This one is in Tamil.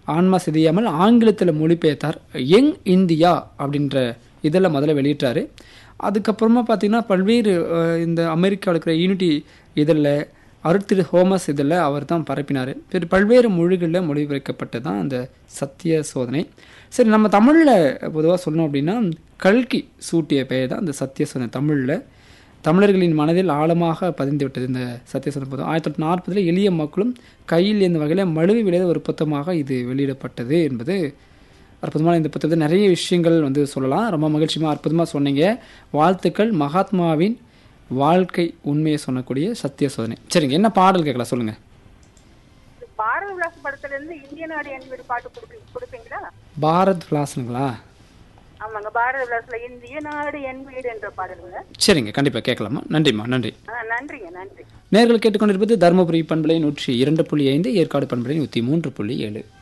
ஆன்மா சிதையாமல் ஆங்கிலத்தில் மொழிபெயர்த்தார் யங் இந்தியா அப்படின்ற இதில் முதல்ல வெளியிட்டார் அதுக்கப்புறமா பார்த்தீங்கன்னா பல்வேறு அஹ், இந்த அமெரிக்காவில் இருக்கிற யூனிட்டி இதழில் அருத்திரு ஹோமஸ் இதில் அவர் தான் பரப்பினார் சரி பல்வேறு மொழிகளில் மொழிபெயர்க்கப்பட்டு தான் அந்த சத்திய சோதனை சரி நம்ம தமிழில் பொதுவாக சொல்லணும் அப்படின்னா கல்கி சூட்டிய பெயர் தான் அந்த சத்திய சோதனை தமிழில் தமிழர்களின் மனதில் ஆழமாக பதிந்து விட்டது இந்த சத்தியசோதனை புத்தகம் ஆயிரத்தி தொள்ளாயிரத்தி நாற்பதில் எளிய மக்களும் கையில் இந்த வகையில் மழுவி விளையாத ஒரு புத்தகமாக இது வெளியிடப்பட்டது என்பது அற்புதமான இந்த புத்தகத்தில் நிறைய விஷயங்கள் வந்து சொல்லலாம் ரொம்ப மகிழ்ச்சியமாக அற்புதமாக சொன்னீங்க வாழ்த்துக்கள் மகாத்மாவின் வாழ்க்கை உண்மையை சொல்லக்கூடிய சத்திய சோதனை சரிங்க என்ன பாடல் கேட்கலாம் சொல்லுங்கள் பாரத விலாச படத்துல இருந்து இந்திய நாடு என் வீடு பாட்டு கொடுப்பீங்க கொடுப்பீங்களா பாரத் விலாசனுங்களா ஆமாங்க பாரத விலாசல இந்திய நாடு என் வீடு என்ற பாடலுங்க சரிங்க கண்டிப்பாக கேட்கலாமா நன்றிம்மா நன்றி ஆ, நன்றிங்க நன்றி நேர்கள் கேட்டுக்கொண்டிருப்பது தருமபுரி பண்பலை நூற்றி இரண்டு புள்ளி ஐந்து ஏற்காடு பண்பலை நூற்றி மூன்று புள்ளி ஏழு